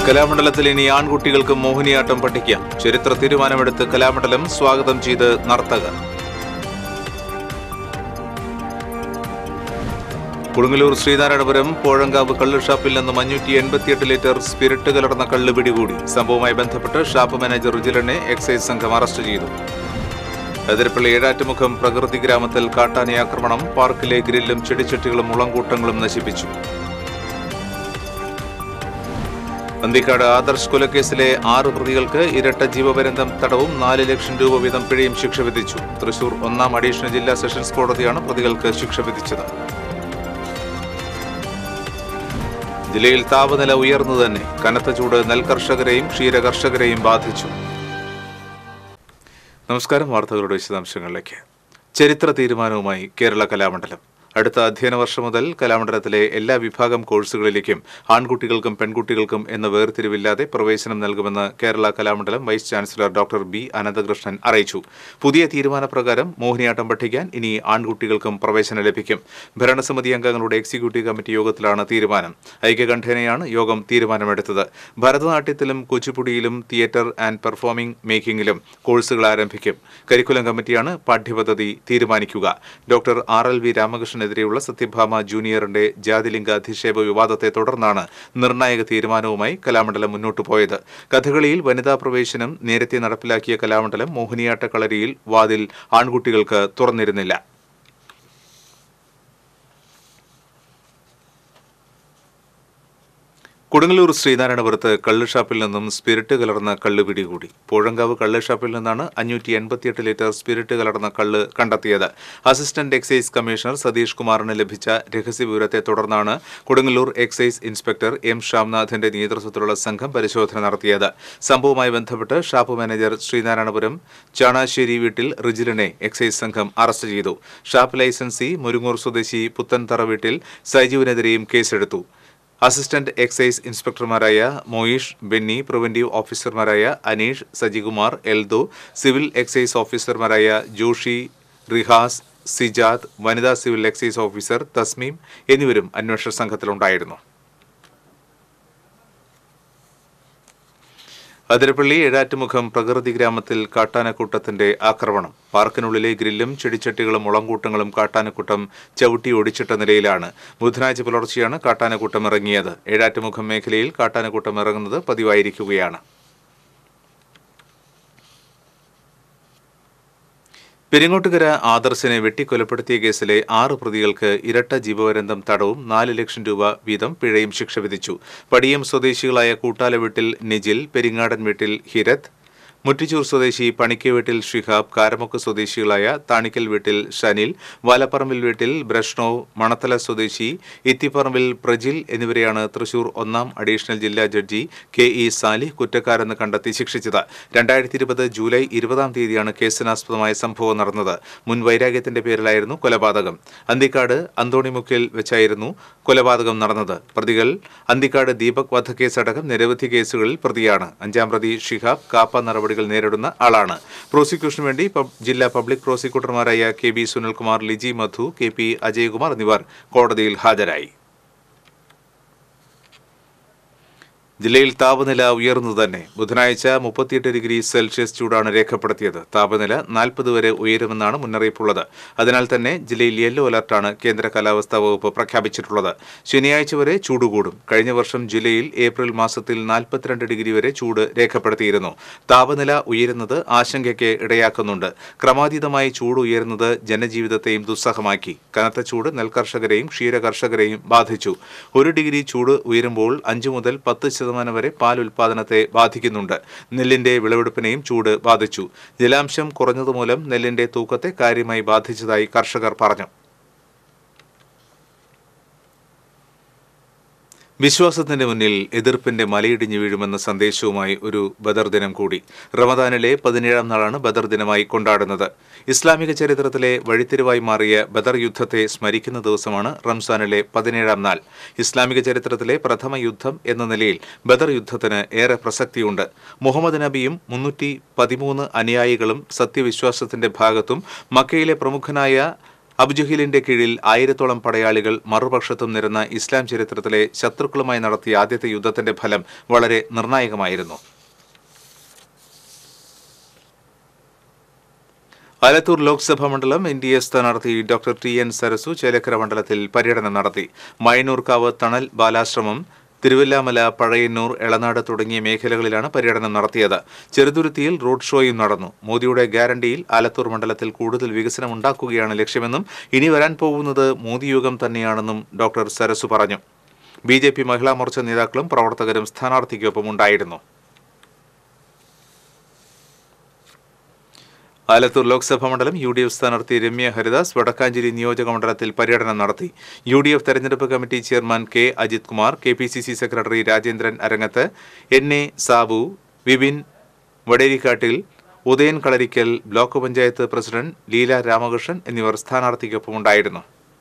കലാമണ്ഡലത്തിൽ ഇനി ആൺകുട്ടികൾക്ക് മോഹിനിയാട്ടം പഠിക്കാം ചരിത്ര തീരുമാനമെടുത്ത് കലാമണ്ഡലം സ്വാഗതം ചെയ്ത് നർത്തകർ കൊടുങ്ങല്ലൂർ ശ്രീനാരായണപുരം പോഴങ്കാവ് കള്ള് ഷാപ്പിൽ നിന്നും അഞ്ഞൂറ്റി എൺപത്തിയെട്ട് ലിറ്റർ സ്പിരിറ്റ് കലർന്ന കള്ള് പിടികൂടി സംഭവവുമായി ബന്ധപ്പെട്ട് ഷാപ്പ് മാനേജർ രുജിലനെ എക്സൈസ് സംഘം അറസ്റ്റ് ചെയ്തു അതിരപ്പള്ളി ഏഴാറ്റുമുഖം പ്രകൃതി ഗ്രാമത്തിൽ കാട്ടാന ആക്രമണം പാർക്കിലെ ഗ്രില്ലും ചെടിച്ചട്ടികളും മുളങ്കൂട്ടങ്ങളും നശിപ്പിച്ചു അന്തിക്കാട് ആദർശ് കൊലക്കേസിലെ ആറ് പ്രതികൾക്ക് ഇരട്ട ജീവപര്യന്തം തടവും നാല് ലക്ഷം രൂപ വീതം പിഴയും ശിക്ഷ വിധിച്ചു തൃശൂർ ഒന്നാം അഡീഷണൽ ജില്ലാ സെഷൻസ് കോടതിയാണ് പ്രതികൾക്ക് ശിക്ഷ വിധിച്ചത് ജില്ലയിൽ താപനില ഉയർന്നു തന്നെ കനത്ത ചൂട് നെൽകർഷകരെയും ക്ഷീരകർഷകരെയും ബാധിച്ചു നമസ്കാരം വാർത്തകളുടെ വിശദാംശങ്ങളിലേക്ക് ചരിത്ര തീരുമാനവുമായി കേരള കലാമണ്ഡലം അടുത്ത അധ്യയന വർഷം മുതൽ കലാമണ്ഡലത്തിലെ എല്ലാ വിഭാഗം കോഴ്സുകളിലേക്കും ആൺകുട്ടികൾക്കും പെൺകുട്ടികൾക്കും എന്ന വേർതിരിവില്ലാതെ പ്രവേശനം നൽകുമെന്ന് Kerala Kalamandalam vice chancellor doctor B Ananthakrishnan അറിയിച്ചു പുതിയ തീരുമാനപ്രകാരം മോഹിനിയാട്ടം പഠിക്കാൻ ഇനി ആൺകുട്ടികൾക്കും പ്രവേശനം ലഭിക്കും ഭരണസമിതി അംഗങ്ങളുടെ എക്സിക്യൂട്ടീവ് കമ്മിറ്റി യോഗത്തിലാണ് തീരുമാനം ഐക്യകണ്ഠേനയാണ് യോഗം തീരുമാനമെടുത്തത് ഭരതനാട്യത്തിലും കുച്ചിപ്പുടിയിലും തിയേറ്റർ ആൻഡ് പെർഫോമിംഗ് മേക്കിംഗിലും കോഴ്സുകൾ ആരംഭിക്കും കരിക്കുലം കമ്മിറ്റിയാണ് പാഠ്യപദ്ധതി തീരുമാനിക്കുക ഡോക്ടർ ആർ എൽ വി രാമകൃഷ്ണനെതിരെയുള്ള സത്യഭാമ ജൂനിയറിന്റെ ജാതിലിംഗ അധിക്ഷേപ വിവാദത്തെ തുടർന്നാണ് നിർണായക തീരുമാനവുമായി കലാമണ്ഡലം മുന്നോട്ടു പോയത് കഥകളിയിൽ വനിതാ പ്രവേശനം നേരത്തെ നടപ്പിലാക്കിയ കലാമണ്ഡലം മോഹിനിയാട്ട കളരിയിൽ വാതിൽ ആൺകുട്ടികൾക്ക് തുറന്നിരുന്നില്ല കൊടുങ്ങല്ലൂർ ശ്രീനാരായണപുരത്ത് കള്ള് ഷാപ്പിൽ നിന്നും സ്പിരിറ്റ് കലർന്ന കള്ള് പിടികൂടി പുഴങ്കാവ് കള്ള് ഷാപ്പിൽ നിന്നാണ് അഞ്ഞൂറ്റി എൺപത്തിയെട്ട് ലിറ്റർ സ്പിരിറ്റ് കലർന്ന കള്ള് കണ്ടെത്തിയത് അസിസ്റ്റന്റ് എക്സൈസ് കമ്മീഷണർ സതീഷ് കുമാറിന് ലഭിച്ച രഹസ്യവിവരത്തെ തുടർന്നാണ് കൊടുങ്ങല്ലൂർ എക്സൈസ് ഇൻസ്പെക്ടർ എം ശ്യാംനാഥിന്റെ നേതൃത്വത്തിലുള്ള സംഘം പരിശോധന നടത്തിയത് സംഭവവുമായി ബന്ധപ്പെട്ട് ഷാപ്പ് മാനേജർ ശ്രീനാരായണപുരം ചാണാശ്ശേരി വീട്ടിൽ റിജിലിനെ എക്സൈസ് സംഘം അറസ്റ്റ് ചെയ്തു ഷാപ്പ് ലൈസൻസി മുരുങ്ങൂർ സ്വദേശി പുത്തൻതറ വീട്ടിൽ സൈജുവിനെതിരെയും കേസെടുത്തു അസിസ്റ്റന്റ് എക്സൈസ് ഇൻസ്പെക്ടർമാരായ മോയിഷ് ബെന്നി പ്രിവന്റീവ് ഓഫീസർമാരായ അനീഷ് സജികുമാർ എൽദോ സിവിൽ എക്സൈസ് ഓഫീസർമാരായ ജോഷി റിഹാസ് സിജാദ് വനിതാ സിവിൽ എക്സൈസ് ഓഫീസർ തസ്മീം എന്നിവരും അന്വേഷണ സംഘത്തിലുണ്ടായിരുന്നു അതിരപ്പള്ളി ഏഴാറ്റുമുഖം പ്രകൃതി ഗ്രാമത്തിൽ കാട്ടാനക്കൂട്ടത്തിന്റെ ആക്രമണം പാർക്കിനുള്ളിലെ ഗ്രില്ലും ചെടിച്ചട്ടികളും മുളങ്കൂട്ടങ്ങളും കാട്ടാനക്കൂട്ടം ചവിട്ടി ഒടിച്ചിട്ട നിലയിലാണ് ബുധനാഴ്ച പുലർച്ചെയാണ് കാട്ടാനക്കൂട്ടം ഇറങ്ങിയത് ഏഴാറ്റുമുഖം മേഖലയിൽ കാട്ടാനക്കൂട്ടം ഇറങ്ങുന്നത് പതിവായിരിക്കുകയാണ് പെരിങ്ങോട്ടുകര ആദർശിനെ വെട്ടിക്കൊലപ്പെടുത്തിയ കേസിലെ ആറ് പ്രതികൾക്ക് ഇരട്ട ജീവപര്യന്തം തടവും നാല് ലക്ഷം രൂപ വീതം പിഴയും ശിക്ഷ വിധിച്ചു പടിയം സ്വദേശികളായ കൂട്ടാല വീട്ടിൽ നിജിൽ പെരിങ്ങാടൻ വീട്ടിൽ ഹിരത് മുറ്റിച്ചൂർ സ്വദേശി പണിക്ക വീട്ടിൽ ഷിഹാബ് കാരമുക്ക് സ്വദേശികളായ താണിക്കൽ വീട്ടിൽ ഷനിൽ വാലപ്പറമ്പിൽ വീട്ടിൽ ബ്രഷ്ണോവ് മണത്തല സ്വദേശി ഇത്തിപ്പറമ്പിൽ പ്രജിൽ എന്നിവരെയാണ് തൃശൂർ ഒന്നാം അഡീഷണൽ ജില്ലാ ജഡ്ജി കെ ഇ സാലിഹ് കുറ്റക്കാരെന്ന് കണ്ടെത്തി ശിക്ഷിച്ചത് രണ്ടായിരത്തി ഇരുപത് ജൂലൈ ഇരുപതാം തീയതിയാണ് കേസിനാസ്പദമായ സംഭവം നടന്നത് മുൻ വൈരാഗ്യത്തിന്റെ പേരിലായിരുന്നു കൊലപാതകം അന്തിക്കാട് അന്തോണിമുക്കിൽ വെച്ചായിരുന്നു കൊലപാതകം നടന്നത് പ്രതികൾ അന്തിക്കാട് ദീപക് വധക്കേസടക്കം നിരവധി കേസുകളിൽ പ്രതിയാണ് അഞ്ചാം പ്രതി ഷിഹാബ് കാപ്പ നടപടികൾ നേരിടുന്ന ആളാണ് പ്രോസിക്യൂഷന് വേണ്ടി പബ്- ജില്ലാ പബ്ലിക് പ്രോസിക്യൂട്ടർമാരായ K B Sunilkumar Liji Madhu K P Ajayakumar എന്നിവർ കോടതിയിൽ ഹാജരായി ജില്ലയിൽ താപനില ഉയർന്നു തന്നെ ബുധനാഴ്ച മുപ്പത്തിയെട്ട് ഡിഗ്രി സെൽഷ്യസ് ചൂടാണ് രേഖപ്പെടുത്തിയത് താപനില നാൽപ്പത് വരെ ഉയരുമെന്നാണ് മുന്നറിയിപ്പുള്ളത് അതിനാൽ തന്നെ ജില്ലയിൽ യെല്ലോ അലർട്ടാണ് കേന്ദ്ര കാലാവസ്ഥാ വകുപ്പ് പ്രഖ്യാപിച്ചിട്ടുള്ളത് ശനിയാഴ്ച വരെ ചൂട് കൂടും കഴിഞ്ഞ വർഷം ജില്ലയിൽ ഏപ്രിൽ മാസത്തിൽ നാൽപ്പത്തിരണ്ട് ഡിഗ്രി വരെ ചൂട് രേഖപ്പെടുത്തിയിരുന്നു താപനില ഉയരുന്നത് ആശങ്കയ്ക്ക് ഇടയാക്കുന്നുണ്ട് ക്രമാതീതമായി ചൂട് ഉയരുന്നത് ജനജീവിതത്തെയും ദുസ്സഹമാക്കി കനത്ത ചൂട് നെൽകർഷകരെയും ക്ഷീരകർഷകരെയും ബാധിച്ചു ഒരു ഡിഗ്രി ചൂട് ഉയരുമ്പോൾ അഞ്ചു മുതൽ പത്ത് ശതമാനം വരെ പാൽ ഉൽപാദനത്തെ ബാധിക്കുന്നുണ്ട് നെല്ലിന്റെ വിളവെടുപ്പിനെയും ചൂട് ബാധിച്ചു ജലാംശം കുറഞ്ഞതുമൂലം നെല്ലിന്റെ തൂക്കത്തെ കാര്യമായി ബാധിച്ചതായി കർഷകർ പറഞ്ഞു വിശ്വാസത്തിന്റെ മുന്നിൽ എതിർപ്പിന്റെ മലയിടിഞ്ഞു വീഴുമെന്ന സന്ദേശവുമായി ഒരു ബദർ ദിനം കൂടി റമദാനിലെ പതിനേഴാം നാളാണ് ബദർ ദിനമായി കൊണ്ടാടുന്നത് ഇസ്ലാമിക ചരിത്രത്തിലെ വഴിത്തിരിവായി മാറിയ ബദർ യുദ്ധത്തെ സ്മരിക്കുന്ന ദിവസമാണ് റംസാനിലെ പതിനേഴാം നാൾ ഇസ്ലാമിക ചരിത്രത്തിലെ പ്രഥമ യുദ്ധം എന്ന നിലയിൽ ബദർ യുദ്ധത്തിന് ഏറെ പ്രസക്തിയുണ്ട് മുഹമ്മദ് നബിയും മുന്നൂറ്റി പതിമൂന്ന് അനുയായികളും സത്യവിശ്വാസത്തിന്റെ ഭാഗത്തും മക്കയിലെ പ്രമുഖനായ അബുജഹീലിന്റെ കീഴിൽ ആയിരത്തോളം പടയാളികൾ മറുപക്ഷത്തും നിരന്ന ഇസ്ലാം ചരിത്രത്തിലെ ശത്രുക്കളുമായി നടത്തിയ ആദ്യത്തെ യുദ്ധത്തിന്റെ ഫലം വളരെ നിർണായകമായിരുന്നു ആലത്തൂർ ലോക്സഭാ മണ്ഡലം എൻ ഡി എ സ്ഥാനാർത്ഥി doctor T N Sarasu Chelakkara മണ്ഡലത്തിൽ പര്യടനം നടത്തി മയനൂർക്കാവ് തണൽ ബാലാശ്രമം തിരുവല്ലാമല പഴയന്നൂർ എളനാട് തുടങ്ങിയ മേഖലകളിലാണ് പര്യടനം നടത്തിയത് ചെറുതുരുത്തിയിൽ റോഡ് ഷോയും നടന്നു മോദിയുടെ ഗ്യാരണ്ടിയിൽ ആലത്തൂർ മണ്ഡലത്തിൽ കൂടുതൽ വികസനം ഉണ്ടാക്കുകയാണ് ലക്ഷ്യമെന്നും ഇനി വരാൻ പോകുന്നത് മോദി യുഗം തന്നെയാണെന്നും ഡോക്ടർ സരസു പറഞ്ഞു B J P Mahila Morcha നേതാക്കളും പ്രവർത്തകരും സ്ഥാനാർത്ഥിക്കൊപ്പം ഉണ്ടായിരുന്നു ആലത്തൂർ ലോക്സഭാ മണ്ഡലം യു ഡി എഫ് സ്ഥാനാർത്ഥി രമ്യ ഹരിദാസ് വടക്കാഞ്ചേരി നിയോജക മണ്ഡലത്തിൽ പര്യടനം നടത്തി യു ഡി എഫ് തെരഞ്ഞെടുപ്പ് committee chairman K Ajith Kumar K P C C secretary Rajendran Arangath N A Sabu Vipin Vaderikkattil Udayan Kalarikkal block panchayat president Leela Ramakrishnan എന്നിവർ സ്ഥാനാർത്ഥിക്കൊപ്പം ഉണ്ടായിരുന്നു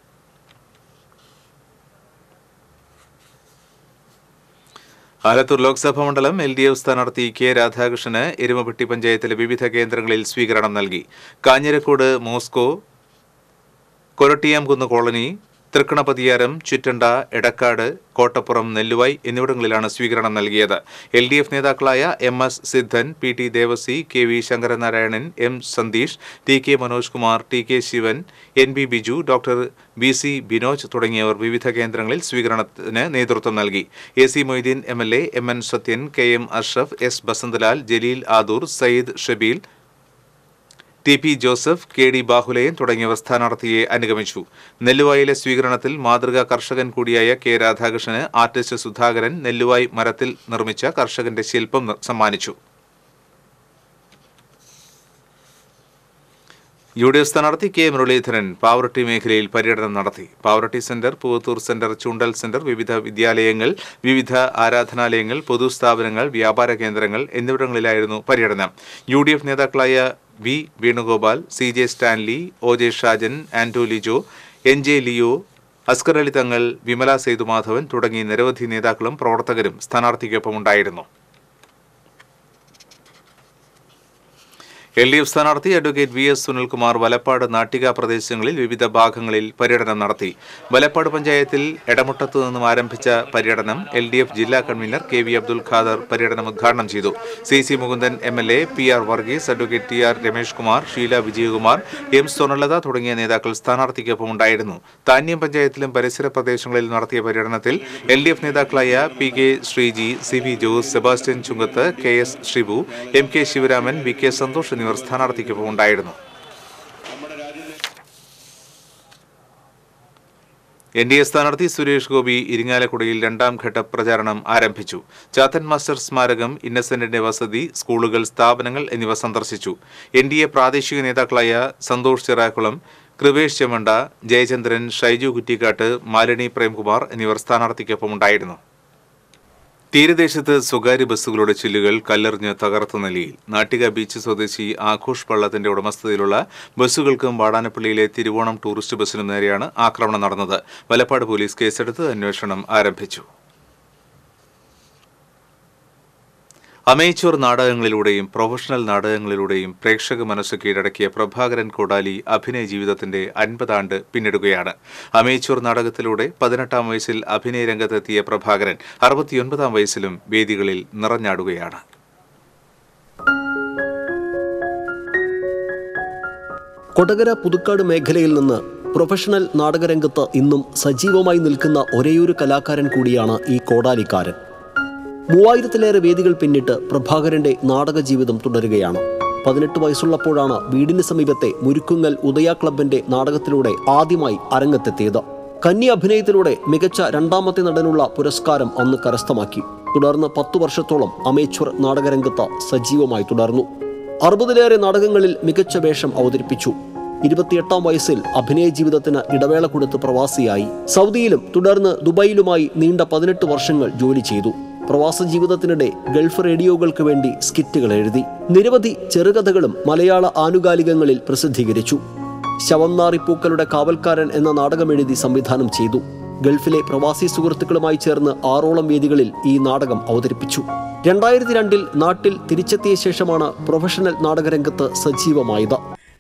ആലത്തൂർ ലോക്സഭാ മണ്ഡലം എൽ ഡി എഫ് സ്ഥാനാർത്ഥി കെ രാധാകൃഷ്ണന് എരുമപ്പെട്ടി പഞ്ചായത്തിലെ വിവിധ കേന്ദ്രങ്ങളിൽ സ്വീകരണം നൽകി കാഞ്ഞിരക്കോട് മോസ്കോ കൊരട്ടിയാംകുന്ന് കോളനി തൃക്കണപതിയാരം ചുറ്റണ്ട എടക്കാട് കോട്ടപ്പുറം നെല്ലുവായ് എന്നിവിടങ്ങളിലാണ് സ്വീകരണം നൽകിയത് എൽ ഡി എഫ് നേതാക്കളായ M S Sidhan P T Devassy K V Sankaranarayanan M Santheesh T K Manoj Kumar T K Sivan N B Biju doctor B C Binoj തുടങ്ങിയവർ വിവിധ കേന്ദ്രങ്ങളിൽ സ്വീകരണത്തിന് നേതൃത്വം നൽകി A C Moideen M L A M N Sathyan K M Ashraf S Basanthlal Jaleel Adoor Sayyid Shabeel T P Joseph K D Bahulayan തുടങ്ങിയവർ സ്ഥാനാർത്ഥിയെ അനുഗമിച്ചു നെല്ലുവായിലെ സ്വീകരണത്തിൽ മാതൃകാ കർഷകൻ കൂടിയായ കെ രാധാകൃഷ്ണന് ആർട്ടിസ്റ്റ് സുധാകരൻ നെല്ലുവായി മരത്തിൽ നിർമ്മിച്ച കർഷകന്റെ ശില്പം ന- സമ്മാനിച്ചു യു ഡി എഫ് സ്ഥാനാർത്ഥി കെ മുരളീധരൻ പാവറട്ടി മേഖലയിൽ പര്യടനം നടത്തി Pavaratty centre Poovathur centre Choondal centre വിവിധ വിദ്യാലയങ്ങൾ വിവിധ ആരാധനാലയങ്ങൾ പൊതുസ്ഥാപനങ്ങൾ വ്യാപാര കേന്ദ്രങ്ങൾ എന്നിവിടങ്ങളിലായിരുന്നു പര്യടനം യു ഡി എഫ് നേതാക്കളായ V Venugopal C J Stanley O J Shajan Anto Lijo N J Leo Askar Ali Thangal Vimala Sethumadhavan തുടങ്ങി നിരവധി നേതാക്കളും പ്രവർത്തകരും സ്ഥാനാർത്ഥിക്കൊപ്പം ഉണ്ടായിരുന്നു എൽ ഡി എഫ് സ്ഥാനാർത്ഥി advocate V S Sunilkumar Valappad Nattika പ്രദേശങ്ങളിൽ വിവിധ ഭാഗങ്ങളിൽ പര്യടനം നടത്തി വലപ്പാട് പഞ്ചായത്തിൽ എടമുട്ടത്തു നിന്നും ആരംഭിച്ച പര്യടനം എൽ ഡി എഫ് ജില്ലാ convener K V Abdul Khader പര്യടനം ഉദ്ഘാടനം ചെയ്തു C C Mukundan M L A P R Varghese advocate T R Ramesh Kumar Sheela Vijayakumar M Swarnalatha തുടങ്ങിയ നേതാക്കൾ സ്ഥാനാർത്ഥിക്കൊപ്പം ഉണ്ടായിരുന്നു താന്യം പഞ്ചായത്തിലും പരിസര പ്രദേശങ്ങളിൽ നടത്തിയ പര്യടനത്തിൽ എൽ ഡി എഫ് നേതാക്കളായ P K Sreeji C V Jose Sebastian Chungath K S Shibu M K Sivaraman V K Santhosh എന്നിവർ സ്ഥാനാർത്ഥിക്കൊപ്പം ഉണ്ടായിരുന്നു എൻ ഡി എ സ്ഥാനാർത്ഥി സുരേഷ് ഗോപി ഇരിങ്ങാലക്കുടയിൽ രണ്ടാം ഘട്ട പ്രചാരണം ആരംഭിച്ചു ചാത്തൻ മാസ്റ്റർ സ്മാരകം ഇന്നസെന്റിന്റെ വസതി സ്കൂളുകൾ സ്ഥാപനങ്ങൾ എന്നിവ സന്ദർശിച്ചു എൻ ഡി എ പ്രാദേശിക നേതാക്കളായ സന്തോഷ് ചിറാക്കുളം കൃപേഷ് ചെമ്മണ്ട ജയചന്ദ്രൻ ഷൈജു കുറ്റിക്കാട്ട് മാലിനി പ്രേംകുമാർ എന്നിവർ സ്ഥാനാർത്ഥിക്കൊപ്പം ഉണ്ടായിരുന്നു തീരദേശത്ത് സ്വകാര്യ ബസ്സുകളുടെ ചില്ലുകൾ കല്ലെറിഞ്ഞ് തകർത്ത നിലയിൽ നാട്ടിക ബീച്ച് സ്വദേശി ആഘോഷ് പള്ളത്തിന്റെ ഉടമസ്ഥതയിലുള്ള ബസ്സുകൾക്കും വാടാനപ്പള്ളിയിലെ തിരുവോണം ടൂറിസ്റ്റ് ബസ്സിനും നേരെയാണ് ആക്രമണം നടന്നത് വലപ്പാട് പോലീസ് കേസെടുത്ത് അന്വേഷണം ആരംഭിച്ചു അമേച്ചൂർ നാടകങ്ങളിലൂടെയും പ്രൊഫഷണൽ നാടകങ്ങളിലൂടെയും പ്രേക്ഷക മനസ്സ് കീഴടക്കിയ പ്രഭാകരൻ കോടാലി അഭിനയ ജീവിതത്തിന്റെ അൻപതാണ്ട് പിന്നിടുകയാണ് അമേച്ചൂർ നാടകത്തിലൂടെ പതിനെട്ടാം വയസ്സിൽ അഭിനയ രംഗത്തെത്തിയ പ്രഭാകരൻ അറുപത്തിയൊൻപതാം വയസ്സിലും വേദികളിൽ നിറഞ്ഞാടുകയാണ് കൊടകര പുതുക്കാട് മേഖലയിൽ നിന്ന് പ്രൊഫഷണൽ നാടകരംഗത്ത് ഇന്നും സജീവമായി നിൽക്കുന്ന ഒരേയൊരു കലാകാരൻ കൂടിയാണ് ഈ കോടാലിക്കാരൻ മൂവായിരത്തിലേറെ വേദികൾ പിന്നിട്ട് പ്രഭാകരന്റെ നാടക ജീവിതം തുടരുകയാണ് പതിനെട്ട് വയസ്സുള്ളപ്പോഴാണ് വീടിന് സമീപത്തെ മുരുക്കുങ്ങൽ ഉദയ ക്ലബിന്റെ നാടകത്തിലൂടെ ആദ്യമായി അരങ്ങത്തെത്തിയത് കന്നി അഭിനയത്തിലൂടെ മികച്ച രണ്ടാമത്തെ നടനുള്ള പുരസ്കാരം അന്ന് കരസ്ഥമാക്കി തുടർന്ന് പത്തു വർഷത്തോളം അമേച്വർ നാടകരംഗത്ത് സജീവമായി തുടർന്നു അറുപതിലേറെ നാടകങ്ങളിൽ മികച്ച വേഷം അവതരിപ്പിച്ചു ഇരുപത്തിയെട്ടാം വയസ്സിൽ അഭിനയ ജീവിതത്തിന് ഇടവേള കൊടുത്ത് പ്രവാസിയായി സൗദിയിലും തുടർന്ന് ദുബായിലുമായി നീണ്ട പതിനെട്ട് വർഷങ്ങൾ ജോലി ചെയ്തു പ്രവാസ ജീവിതത്തിനിടെ ഗൾഫ് റേഡിയോകൾക്ക് വേണ്ടി സ്കിറ്റുകൾ എഴുതി നിരവധി ചെറുകഥകളും മലയാള ആനുകാലികങ്ങളിൽ പ്രസിദ്ധീകരിച്ചു ശവംനാറിപ്പൂക്കളുടെ കാവൽക്കാരൻ എന്ന നാടകം എഴുതി സംവിധാനം ചെയ്തു ഗൾഫിലെ പ്രവാസി സുഹൃത്തുക്കളുമായി ചേർന്ന് ആറോളം വേദികളിൽ ഈ നാടകം അവതരിപ്പിച്ചു രണ്ടായിരത്തി രണ്ടിൽ നാട്ടിൽ തിരിച്ചെത്തിയ ശേഷമാണ് പ്രൊഫഷണൽ നാടകരംഗത്ത് സജീവമായത്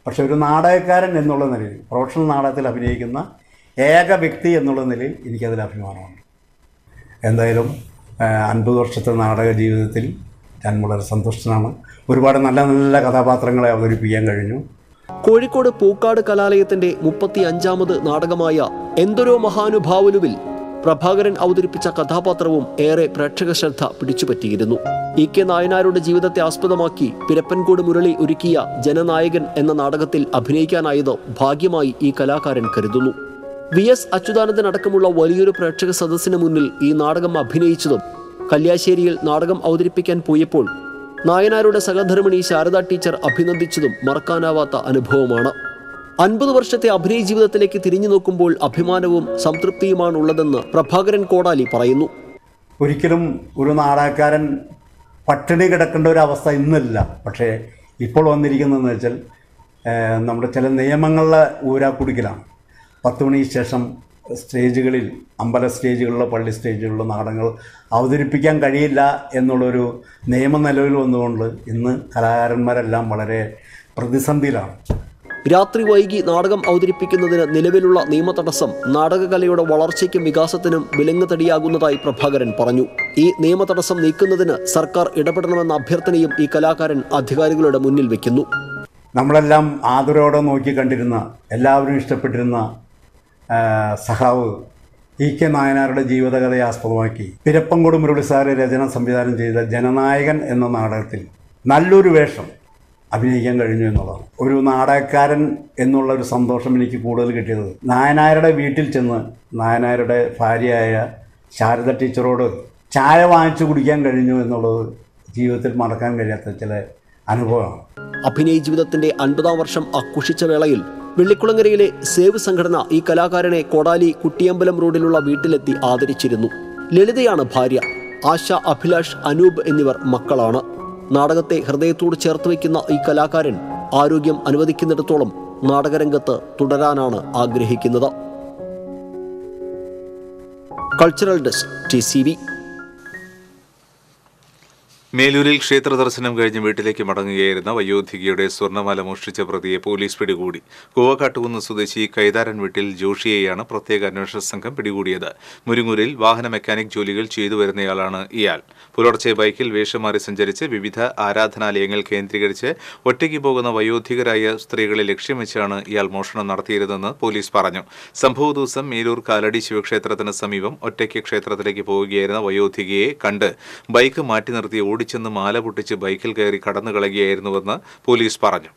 പക്ഷെ ഒരു നാടകക്കാരൻ എന്നുള്ള നിലയിൽ പ്രൊഫഷണൽ നാടകത്തിൽ അഭിനയിക്കുന്ന ഏക വ്യക്തി എന്നുള്ള നിലയിൽ എനിക്കതിൽ അഭിമാനമുണ്ട് എന്തായാലും അൻപത് വർഷത്തെ നാടക ജീവിതത്തിൽ ഞാൻ വളരെ സന്തുഷ്ടനാണ് ഒരുപാട് നല്ല നല്ല കഥാപാത്രങ്ങളെ അവതരിപ്പിക്കാൻ കഴിഞ്ഞു കോഴിക്കോട് പൂക്കാട് കലാലയത്തിന്റെ മുപ്പത്തി അഞ്ചാമത് നാടകമായ എന്തൊരോ മഹാനുഭാവുലുവിൽ പ്രഭാകരൻ അവതരിപ്പിച്ച കഥാപാത്രവും ഏറെ പ്രേക്ഷക ശ്രദ്ധ പിടിച്ചുപറ്റിയിരുന്നു ഇ കെ നായനാരുടെ ജീവിതത്തെ ആസ്പദമാക്കി പിരപ്പൻകോട് മുരളി ഒരുക്കിയ ജനനായകൻ എന്ന നാടകത്തിൽ അഭിനയിക്കാനായത് ഭാഗ്യമായി ഈ കലാകാരൻ കരുതുന്നു വി എസ് അച്യുതാനന്ദൻ അടക്കമുള്ള വലിയൊരു പ്രേക്ഷക സദസ്സിന് മുന്നിൽ ഈ നാടകം അഭിനയിച്ചതും കല്യാശ്ശേരിയിൽ നാടകം അവതരിപ്പിക്കാൻ പോയപ്പോൾ നായനാരുടെ സഹധർമ്മിണി ശാരദ ടീച്ചർ അഭിനന്ദിച്ചതും മറക്കാനാവാത്ത അനുഭവമാണ് അൻപത് വർഷത്തെ അഭിനയ ജീവിതത്തിലേക്ക് തിരിഞ്ഞു നോക്കുമ്പോൾ അഭിമാനവും സംതൃപ്തിയുമാണുള്ളതെന്ന് പ്രഭാകരൻ കോടാലി പറയുന്നു ഒരിക്കലും ഒരു നാടകക്കാരൻ പട്ടിണി കിടക്കേണ്ട ഒരു അവസ്ഥ ഇന്നില്ല പക്ഷേ ഇപ്പോൾ വന്നിരിക്കുന്നതെന്ന് വെച്ചാൽ ഏഹ്, നമ്മുടെ ചില നിയമങ്ങളുടെ ഊരാക്കുടിക്കലാണ് പത്ത് മണിക്ക് ശേഷം സ്റ്റേജുകളിൽ അമ്പല സ്റ്റേജുകളിലോ പള്ളി സ്റ്റേജുകളിലോ നാടകങ്ങൾ അവതരിപ്പിക്കാൻ കഴിയില്ല എന്നുള്ളൊരു നിയമം നിലവിൽ വന്നുകൊണ്ട് ഇന്ന് കലാകാരന്മാരെല്ലാം വളരെ പ്രതിസന്ധിയിലാണ് രാത്രി വൈകി നാടകം അവതരിപ്പിക്കുന്നതിന് നിലവിലുള്ള നിയമതടസ്സം നാടകകലയുടെ വളർച്ചയ്ക്കും വികാസത്തിനും വിലങ്ങുതടിയാകുന്നതായി പ്രഭാകരൻ പറഞ്ഞു ഈ നിയമതടസ്സം നീക്കുന്നതിന് സർക്കാർ ഇടപെടണമെന്ന അഭ്യർത്ഥനയും ഈ കലാകാരൻ അധികാരികളുടെ മുന്നിൽ വെക്കുന്നു നമ്മളെല്ലാം ആദരവോടെ നോക്കി കണ്ടിരുന്ന എല്ലാവരും ഇഷ്ടപ്പെട്ടിരുന്ന ആ, സഖാവ് ഇ കെ നായനാരുടെ ജീവിതകഥയെ ആസ്പദമാക്കി പിരപ്പങ്കോട് മുരളി സാറ് രചന സംവിധാനം ചെയ്ത ജനനായകൻ എന്ന നാടകത്തിൽ നല്ലൊരു വേഷം അഭിനയിക്കാൻ കഴിഞ്ഞു എന്നുള്ളതാണ് ഒരു നാടകക്കാരൻ എന്നുള്ള ഒരു സന്തോഷം എനിക്ക് കൂടുതൽ കിട്ടിയത് നായനാരുടെ വീട്ടിൽ ചെന്ന് നായനാരുടെ ഭാര്യയായ ശാരദ ടീച്ചറോട് ചായ വാങ്ങിച്ചു കുടിക്കാൻ കഴിഞ്ഞു എന്നുള്ളത് ജീവിതത്തിൽ മറക്കാൻ കഴിയാത്ത ചില അനുഭവമാണ് അഭിനയ ജീവിതത്തിന്റെ അൻപതാം വർഷം ആഘോഷിച്ച വേളയിൽ വെള്ളിക്കുളങ്ങരയിലെ സേവ് സംഘടന ഈ കലാകാരനെ കോടാലി കുട്ടിയമ്പലം റോഡിലുള്ള വീട്ടിലെത്തി ആദരിച്ചിരുന്നു ലളിതയാണ് ഭാര്യ ആശ അഭിലാഷ് അനൂപ് എന്നിവർ മക്കളാണ് നാടകത്തെ ഹൃദയത്തോട് ചേർത്ത് വയ്ക്കുന്ന ഈ കലാകാരൻ ആരോഗ്യം അനുവദിക്കുന്നിടത്തോളം നാടകരംഗത്ത് തുടരാനാണ് ആഗ്രഹിക്കുന്നത് cultural desk T C V മേലൂരിൽ ക്ഷേത്ര ദർശനം കഴിഞ്ഞ് വീട്ടിലേക്ക് മടങ്ങുകയായിരുന്ന വയോധികയുടെ സ്വർണ്ണമാല മോഷ്ടിച്ച പ്രതിയെ പോലീസ് പിടികൂടി കൂവക്കാട്ടുകുന്ന് സ്വദേശി കൈതാരൻ വീട്ടിൽ ജോഷിയെയാണ് പ്രത്യേക അന്വേഷണ സംഘം പിടികൂടിയത് മുരിങ്ങൂരിൽ വാഹന മെക്കാനിക് ജോലികൾ ചെയ്തു വരുന്നയാളാണ് ഇയാൾ പുലർച്ചെ ബൈക്കിൽ വേഷം മാറി സഞ്ചരിച്ച് വിവിധ ആരാധനാലയങ്ങൾ കേന്ദ്രീകരിച്ച് ഒറ്റയ്ക്ക് പോകുന്ന വയോധികരായ സ്ത്രീകളെ ലക്ഷ്യം വെച്ചാണ് ഇയാൾ മോഷണം നടത്തിയതെന്ന് പോലീസ് പറഞ്ഞു സംഭവ ദിവസം മേലൂർ കാലടി ശിവക്ഷേത്രത്തിന് സമീപം ഒറ്റയ്ക്ക് ക്ഷേത്രത്തിലേക്ക് പോവുകയായിരുന്ന വയോധികയെ കണ്ട് ബൈക്ക് മാറ്റി നിർത്തി ഓടിച്ചെന്ന് മാല പൊട്ടിച്ച് ബൈക്കിൽ കയറി കടന്നു കളയുകയായിരുന്നുവെന്ന് പോലീസ് പറഞ്ഞു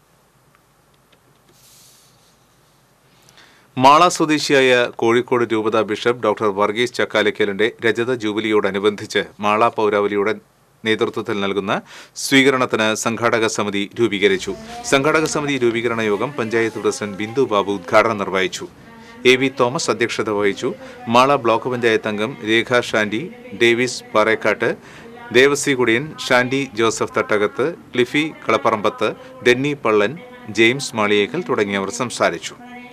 മാള സ്വദേശിയായ കോഴിക്കോട് രൂപത ബിഷപ്പ് ഡോക്ടർ വർഗീസ് ചക്കാലക്കലിന്റെ രജത ജൂബിലിയോടനുബന്ധിച്ച് മാള പൗരാവലിയുടെ നേതൃത്വത്തിൽ നൽകുന്ന സ്വീകരണത്തിന് സംഘാടക സമിതി രൂപീകരിച്ചു സംഘാടക സമിതി രൂപീകരണ യോഗം പഞ്ചായത്ത് പ്രസിഡന്റ് ബിന്ദു ബാബു ഉദ്ഘാടനം നിർവഹിച്ചു എ വി തോമസ് അധ്യക്ഷത വഹിച്ചു മാള ബ്ലോക്ക് പഞ്ചായത്ത് അംഗം Rekha Shandy Davis Parekkattu Devassy Kudiyan Shandy Joseph Thattakath Cliffy Kalaparambath Denny Pallan James Maliyekkal തുടങ്ങിയവർ സംസാരിച്ചു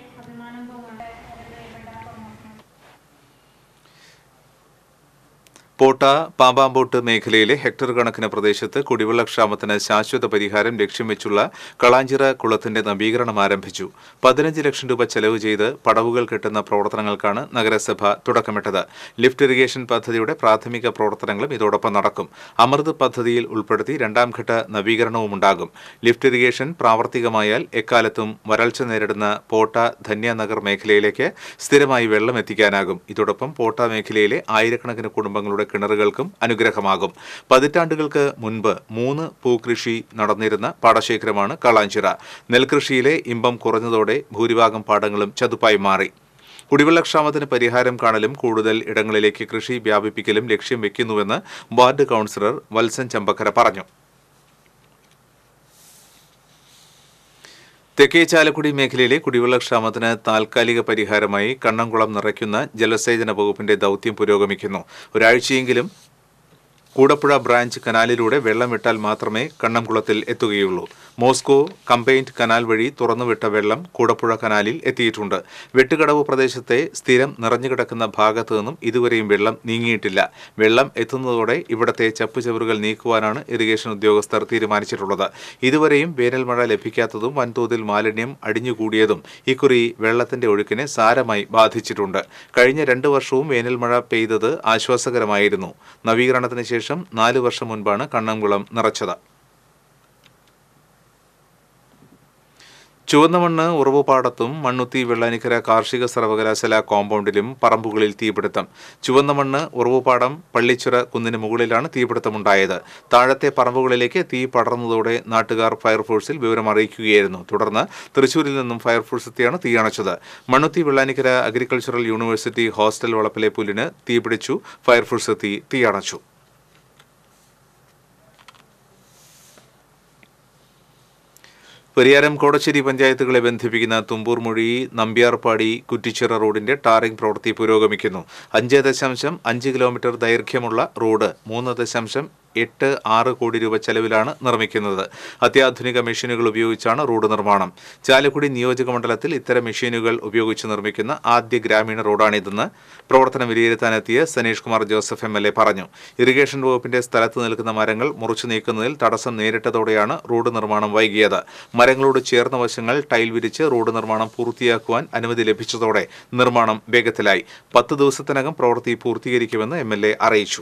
പോട്ട പാമ്പാമ്പോട്ട് മേഖലയിലെ ഹെക്ടർ കണക്കിന് പ്രദേശത്ത് കുടിവെള്ളക്ഷാമത്തിന് ശാശ്വത പരിഹാരം ലക്ഷ്യം വെച്ചുള്ള കളാഞ്ചിറ കുളത്തിന്റെ നവീകരണം ആരംഭിച്ചു പതിനഞ്ച് ലക്ഷം രൂപ ചെലവ് ചെയ്ത് പടവുകൾ കെട്ടുന്ന പ്രവർത്തനങ്ങൾക്കാണ് നഗരസഭ തുടക്കമിട്ടത് ലിഫ്റ്റ് ഇറിഗേഷൻ പദ്ധതിയുടെ പ്രാഥമിക പ്രവർത്തനങ്ങളും ഇതോടൊപ്പം നടക്കും അമൃത് പദ്ധതിയിൽ ഉൾപ്പെടുത്തി രണ്ടാം ഘട്ട നവീകരണവും ഉണ്ടാകും ലിഫ്റ്റ് ഇറിഗേഷൻ പ്രാവർത്തികമായാൽ എക്കാലത്തും വരൾച്ച നേരിടുന്ന പോട്ട ധന്യനഗർ മേഖലയിലേക്ക് സ്ഥിരമായി വെള്ളം എത്തിക്കാനാകും ഇതോടൊപ്പം പോട്ട മേഖലയിലെ ആയിരക്കണക്കിന് കുടുംബങ്ങളുടെ കിണറുകൾക്കും അനുഗ്രഹമാകും പതിറ്റാണ്ടുകൾക്ക് മുൻപ് മൂന്ന് പൂകൃഷി നടന്നിരുന്ന പാടശേഖരമാണ് കാളാഞ്ചിറ നെൽകൃഷിയിലെ ഇമ്പം കുറഞ്ഞതോടെ ഭൂരിഭാഗം പാടങ്ങളും ചതുപ്പായി മാറി കുടിവെള്ളക്ഷാമത്തിന് പരിഹാരം കാണലും കൂടുതൽ ഇടങ്ങളിലേക്ക് കൃഷി വ്യാപിപ്പിക്കലും ലക്ഷ്യം വെക്കുന്നുവെന്ന് വാർഡ് കൗൺസിലർ വത്സൻ ചമ്പക്കര പറഞ്ഞു തെക്കേ ചാലക്കുടി മേഖലയിലെ കുടിവെള്ളക്ഷാമത്തിന് താൽക്കാലിക പരിഹാരമായി കണ്ണംകുളം നിറയ്ക്കുന്ന ജലസേചന വകുപ്പിന്റെ ദൗത്യം പുരോഗമിക്കുന്നു ഒരാഴ്ചയെങ്കിലും കൂടപ്പുഴ ബ്രാഞ്ച് കനാലിലൂടെ വെള്ളം വിട്ടാൽ മാത്രമേ കണ്ണംകുളത്തിൽ എത്തുകയുള്ളൂ മോസ്കോ കമ്പൈൻഡ് കനാൽ വഴി തുറന്നുവിട്ട വെള്ളം കൂടപ്പുഴ കനാലിൽ എത്തിയിട്ടുണ്ട് വെട്ടുകടവ് പ്രദേശത്തെ സ്ഥിരം നിറഞ്ഞുകിടക്കുന്ന ഭാഗത്തു നിന്നും ഇതുവരെയും വെള്ളം നീങ്ങിയിട്ടില്ല വെള്ളം എത്തുന്നതോടെ ഇവിടത്തെ ചപ്പുചവറുകൾ നീക്കുവാനാണ് ഇറിഗേഷൻ ഉദ്യോഗസ്ഥർ തീരുമാനിച്ചിട്ടുള്ളത് ഇതുവരെയും വേനൽ മഴ ലഭിക്കാത്തതും വൻതോതിൽ മാലിന്യം അടിഞ്ഞുകൂടിയതും ഇക്കുറി വെള്ളത്തിന്റെ ഒഴുക്കിനെ സാരമായി ബാധിച്ചിട്ടുണ്ട് കഴിഞ്ഞ രണ്ടു വർഷവും വേനൽ മഴ പെയ്തത് ആശ്വാസകരമായിരുന്നു നവീകരണത്തിന് ശേഷം നാല് വർഷം മുൻപാണ് കണ്ണംകുളം നിറച്ചത് ചുവന്നമണ്ണ് ഉറവുപാടത്തും മണ്ണുത്തി വെള്ളാനിക്കര കാർഷിക സർവകലാശാല കോമ്പൗണ്ടിലും പറമ്പുകളിൽ തീപിടുത്തം ചുവന്നമണ്ണ് ഉറവുപാടം പള്ളിച്ചുര കുന്നിന് മുകളിലാണ് തീപിടുത്തമുണ്ടായത് താഴത്തെ പറമ്പുകളിലേക്ക് തീ പടർന്നതോടെ നാട്ടുകാർ ഫയർഫോഴ്സിൽ വിവരം അറിയിക്കുകയായിരുന്നു തുടർന്ന് തൃശൂരിൽ നിന്നും ഫയർഫോഴ്സ് എത്തിയാണ് തീയണച്ചത് Mannuthy Vellanikkara agricultural university hostel വളപ്പിലെ പുല്ലിന് തീപിടിച്ചു ഫയർഫോഴ്സ് എത്തി തീയണച്ചു പരിയാരം കോടശ്ശേരി പഞ്ചായത്തുകളെ ബന്ധിപ്പിക്കുന്ന തുമ്പൂർമൊഴി നമ്പ്യാർപ്പാടി കുറ്റിച്ചിറ റോഡിന്റെ ടാറിംഗ് പ്രവൃത്തി പുരോഗമിക്കുന്നു അഞ്ച് ദശാംശം അഞ്ച് കിലോമീറ്റർ ദൈർഘ്യമുള്ള റോഡ് മൂന്ന് ദശാംശം എട്ട് ആറ് കോടി രൂപ ചെലവിലാണ് നിർമ്മിക്കുന്നത് അത്യാധുനിക മെഷീനുകൾ ഉപയോഗിച്ചാണ് റോഡ് നിർമ്മാണം ചാലക്കുടി നിയോജക മണ്ഡലത്തിൽ ഇത്തരം മെഷീനുകൾ ഉപയോഗിച്ച് നിർമ്മിക്കുന്ന ആദ്യ ഗ്രാമീണ റോഡാണിതെന്ന് പ്രവർത്തനം വിലയിരുത്താനെത്തിയ Saneesh Kumar Joseph M L A പറഞ്ഞു ഇറിഗേഷൻ വകുപ്പിന്റെ സ്ഥലത്ത് നിൽക്കുന്ന മരങ്ങൾ മുറിച്ചു നീക്കുന്നതിൽ തടസ്സം നേരിട്ടതോടെയാണ് റോഡ് നിർമ്മാണം വൈകിയത് മരങ്ങളോട് ചേർന്ന വശങ്ങൾ ടൈൽ വിരിച്ച് റോഡ് നിർമ്മാണം പൂർത്തിയാക്കുവാൻ അനുമതി ലഭിച്ചതോടെ നിർമ്മാണം വേഗത്തിലായി പത്ത് ദിവസത്തിനകം പ്രവൃത്തി പൂർത്തീകരിക്കുമെന്ന് എം എൽ എ അറിയിച്ചു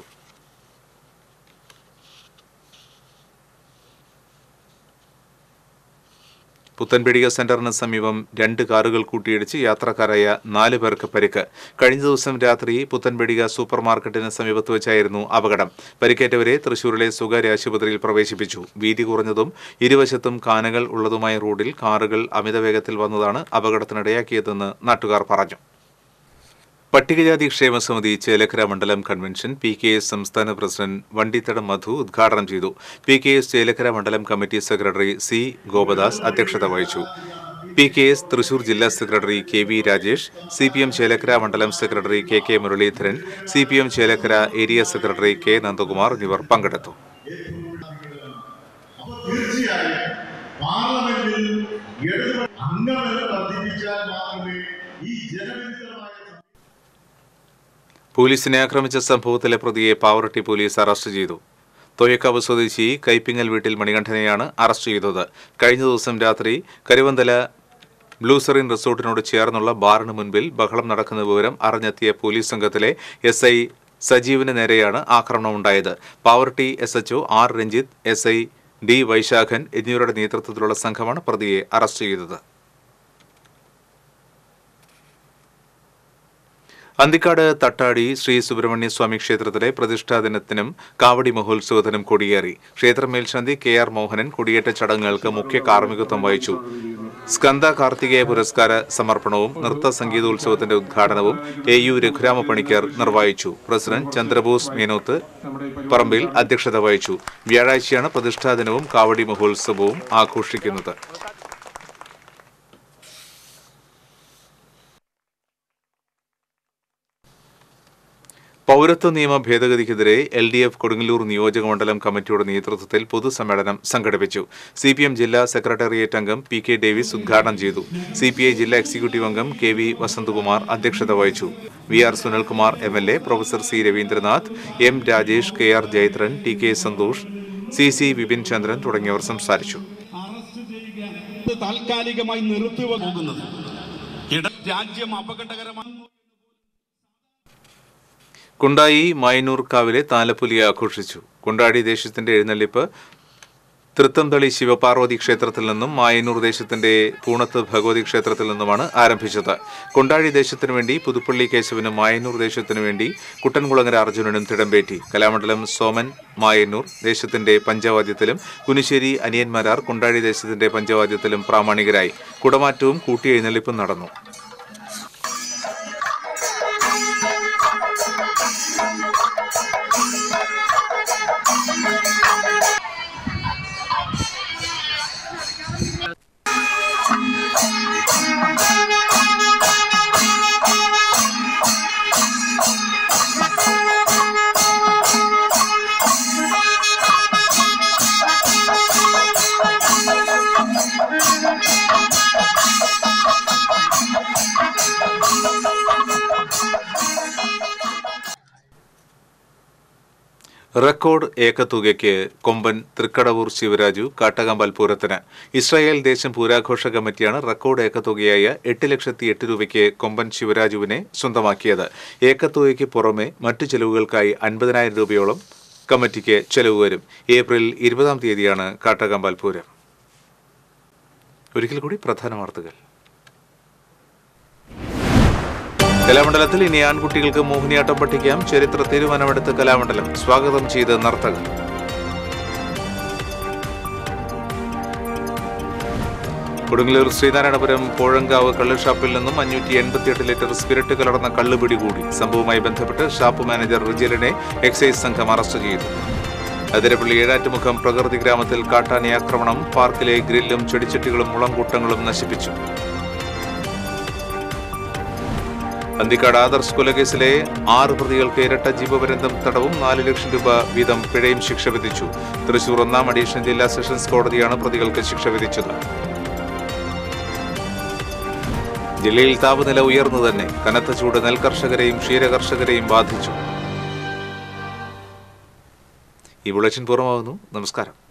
പുത്തൻപീടിക സെന്ററിന് സമീപം രണ്ട് കാറുകൾ കൂട്ടിയിടിച്ച് യാത്രക്കാരായ നാല് പേർക്ക് പരിക്ക് കഴിഞ്ഞ ദിവസം രാത്രി പുത്തൻപീടിക സൂപ്പർ മാർക്കറ്റിന് സമീപത്ത് വെച്ചായിരുന്നു അപകടം പരിക്കേറ്റവരെ തൃശൂരിലെ സ്വകാര്യ ആശുപത്രിയിൽ പ്രവേശിപ്പിച്ചു വീതി കുറഞ്ഞതും ഇരുവശത്തും കാനകൾ ഉള്ളതുമായ റോഡിൽ കാറുകൾ അമിതവേഗത്തിൽ വന്നതാണ് അപകടത്തിനിടയാക്കിയതെന്ന് നാട്ടുകാർ പറഞ്ഞു പട്ടികജാതി ക്ഷേമ സമിതി ചേലക്കര മണ്ഡലം കൺവെൻഷൻ പി കെ എസ് സംസ്ഥാന പ്രസിഡന്റ് വണ്ടിത്തടം മധു ഉദ്ഘാടനം ചെയ്തു പി കെ എസ് ചേലക്കര മണ്ഡലം കമ്മിറ്റി സെക്രട്ടറി സി ഗോപദാസ് അധ്യക്ഷത വഹിച്ചു പി കെ എസ് തൃശൂർ ജില്ലാ secretary K V Rajesh C P M Chelakkara മണ്ഡലം secretary K K Muraleedharan C P M Chelakkara area secretary K Nandakumar എന്നിവർ പങ്കെടുത്തു തീർച്ചയായും പാർലമെന്റിൽ ഇടതുപക്ഷ അംഗബലം വർദ്ധിപ്പിച്ചാൽ മാത്രമേ ഈ ജനവിരുദ്ധമായ പോലീസിനെ ആക്രമിച്ച സംഭവത്തിലെ പ്രതിയെ പാവറട്ടി പോലീസ് അറസ്റ്റ് ചെയ്തു തൊയക്കാവ് സ്വദേശി കൈപ്പിങ്ങൽ വീട്ടിൽ മണികണ്ഠനെയാണ് അറസ്റ്റ് ചെയ്തത് കഴിഞ്ഞ ദിവസം രാത്രി കരുവന്തല ബ്ലൂസറിൻ റിസോർട്ടിനോട് ചേർന്നുള്ള ബാറിന് മുൻപിൽ ബഹളം നടക്കുന്ന വിവരം അറിഞ്ഞെത്തിയ പോലീസ് സംഘത്തിലെ എസ് ഐ സജീവിന് നേരെയാണ് ആക്രമണമുണ്ടായത് Pavaratty S H O R Ranjith S I D Vaishakhan എന്നിവരുടെ നേതൃത്വത്തിലുള്ള സംഘമാണ് പ്രതിയെ അറസ്റ്റ് ചെയ്തത് അന്തിക്കാട് തട്ടാടി ശ്രീ സുബ്രഹ്മണ്യ സ്വാമി ക്ഷേത്രത്തിലെ പ്രതിഷ്ഠാ ദിനത്തിനും കാവടി മഹോത്സവത്തിനും കൊടിയേറി ക്ഷേത്ര മേൽശാന്തി കെ ആർ മോഹനൻ കൊടിയേറ്റ ചടങ്ങുകൾക്ക് മുഖ്യ കാർമ്മികത്വം വഹിച്ചു സ്കന്ദ കാർത്തികേയ പുരസ്കാര സമർപ്പണവും നൃത്ത സംഗീതോത്സവത്തിന്റെ ഉദ്ഘാടനവും എ യു രഘുരാമ പണിക്കർ നിർവഹിച്ചു പ്രസിഡന്റ് ചന്ദ്രബോസ് മേനോത്ത് പറമ്പിൽ അധ്യക്ഷത വഹിച്ചു വ്യാഴാഴ്ചയാണ് പ്രതിഷ്ഠാ ദിനവും കാവടി മഹോത്സവവും ആഘോഷിക്കുന്നത് പൗരത്വ നിയമ ഭേദഗതിക്കെതിരെ എൽ ഡി എഫ് കൊടുങ്ങല്ലൂർ നിയോജക മണ്ഡലം കമ്മിറ്റിയുടെ നേതൃത്വത്തിൽ പൊതുസമ്മേളനം സംഘടിപ്പിച്ചു സി പി എം ജില്ലാ സെക്രട്ടേറിയറ്റ് അംഗം പി കെ ഡേവിസ് ഉദ്ഘാടനം ചെയ്തു സി പി ഐ ജില്ലാ എക്സിക്യൂട്ടീവ് അംഗം കെ വി വസന്തകുമാർ അധ്യക്ഷത വഹിച്ചു V R Sunilkumar M L A professor C Raveendranath M Rajesh K R Jayathran T K Santhosh C C Vipin Chandran തുടങ്ങിയവർ സംസാരിച്ചു അറസ്റ്റ് ചെയ്യുക ഇത് താൽക്കാലികമായി നിർത്തിവ പോകുന്നത് ഇട രാജ്യം അപകടകരമാണ് കുണ്ടായി മായന്നൂർ കാവിലെ താലപ്പൊലി ആഘോഷിച്ചു കുണ്ടാടി ദേശത്തിന്റെ എഴുന്നള്ളിപ്പ് തൃത്തംതളി ശിവപാർവതി ക്ഷേത്രത്തിൽ നിന്നും മായന്നൂർ ദേശത്തിന്റെ പൂണത്ത് ഭഗവതി ക്ഷേത്രത്തിൽ നിന്നുമാണ് ആരംഭിച്ചത് കൊണ്ടാഴി ദേശത്തിനു വേണ്ടി പുതുപ്പള്ളി കേശവനും മായന്നൂർ ദേശത്തിനു വേണ്ടി കുട്ടൻകുളങ്ങര അർജുനനും തിടമ്പേറ്റി കലാമണ്ഡലം സോമൻ മായന്നൂർ ദേശത്തിന്റെ പഞ്ചവാദ്യത്തിലും കുനിശ്ശേരി അനിയന്മാരാർ കൊണ്ടാഴി ദേശത്തിന്റെ പഞ്ചവാദ്യത്തിലും പ്രാമാണികരായി കുടമാറ്റവും കൂട്ടിയെഴുന്നള്ളിപ്പും നടന്നു റെക്കോർഡ് ഏക്കത്തുകയ്ക്ക് കൊമ്പൻ തൃക്കടവൂർ ശിവരാജു കാട്ടകമ്പൽ പൂരത്തിന് ഇസ്രായേൽ ദേശം പൂരാഘോഷ കമ്മിറ്റിയാണ് റെക്കോർഡ് ഏക്കത്തുകയായ എട്ട് ലക്ഷത്തി എട്ട് രൂപയ്ക്ക് കൊമ്പൻ ശിവരാജുവിനെ സ്വന്തമാക്കിയത് ഏക്കത്തുകയ്ക്ക് പുറമെ മറ്റു ചെലവുകൾക്കായി അൻപതിനായിരം രൂപയോളം കമ്മിറ്റിക്ക് ചെലവ് വരും ഏപ്രിൽ ഇരുപതാം തീയതിയാണ് കാട്ടകമ്പൽ പൂരം ഒരിക്കൽ കൂടി പ്രധാന വാർത്തകൾ കലാമണ്ഡലത്തിൽ ഇനി ആൺകുട്ടികൾക്ക് മോഹിനിയാട്ടം പഠിക്കാം ചരിത്ര തീരുമാനമെടുത്ത കലാമണ്ഡലം സ്വാഗതം ചെയ്ത് നർത്തകർ കൊടുങ്ങല്ലൂർ ശ്രീനാരായണപുരം പോഴങ്കാവ് കള്ളുഷാപ്പിൽ നിന്നും അഞ്ഞൂറ്റി എൺപത്തിയെട്ട് ലിറ്റർ സ്പിരിറ്റ് കലർന്ന കള്ള് പിടികൂടി സംഭവവുമായി ബന്ധപ്പെട്ട് ഷാപ്പ് മാനേജർ റിജലിനെ എക്സൈസ് സംഘം അറസ്റ്റ് ചെയ്തു അതിരപ്പള്ളി ഏഴാറ്റുമുഖം പ്രകൃതി ഗ്രാമത്തിൽ കാട്ടാനി ആക്രമണം പാർക്കിലെ ഗ്രില്ലും ചെടിച്ചട്ടികളും മുളംകൂട്ടങ്ങളും നശിപ്പിച്ചു അന്തിക്കാട് ആദർശ് കൊലക്കേസിലെ ആറ് പ്രതികൾക്ക് ഇരട്ട ജീവപര്യന്തം തടവും നാല് ലക്ഷം രൂപ വീതം പിഴയും ശിക്ഷ വിധിച്ചു തൃശൂർ ഒന്നാം അഡീഷണൽ ജില്ലാ സെഷൻസ് കോടതിയാണ് പ്രതികൾക്ക് ശിക്ഷ വിധിച്ചത് ജില്ലയിൽ താപനില ഉയർന്നു തന്നെ കനത്ത ചൂട് നെൽകർഷകരെയും ക്ഷീരകർഷകരെയും ബാധിച്ചു ഈ ബുള്ളറ്റിൻ പൂർണ്ണമാകുന്നു നമസ്കാരം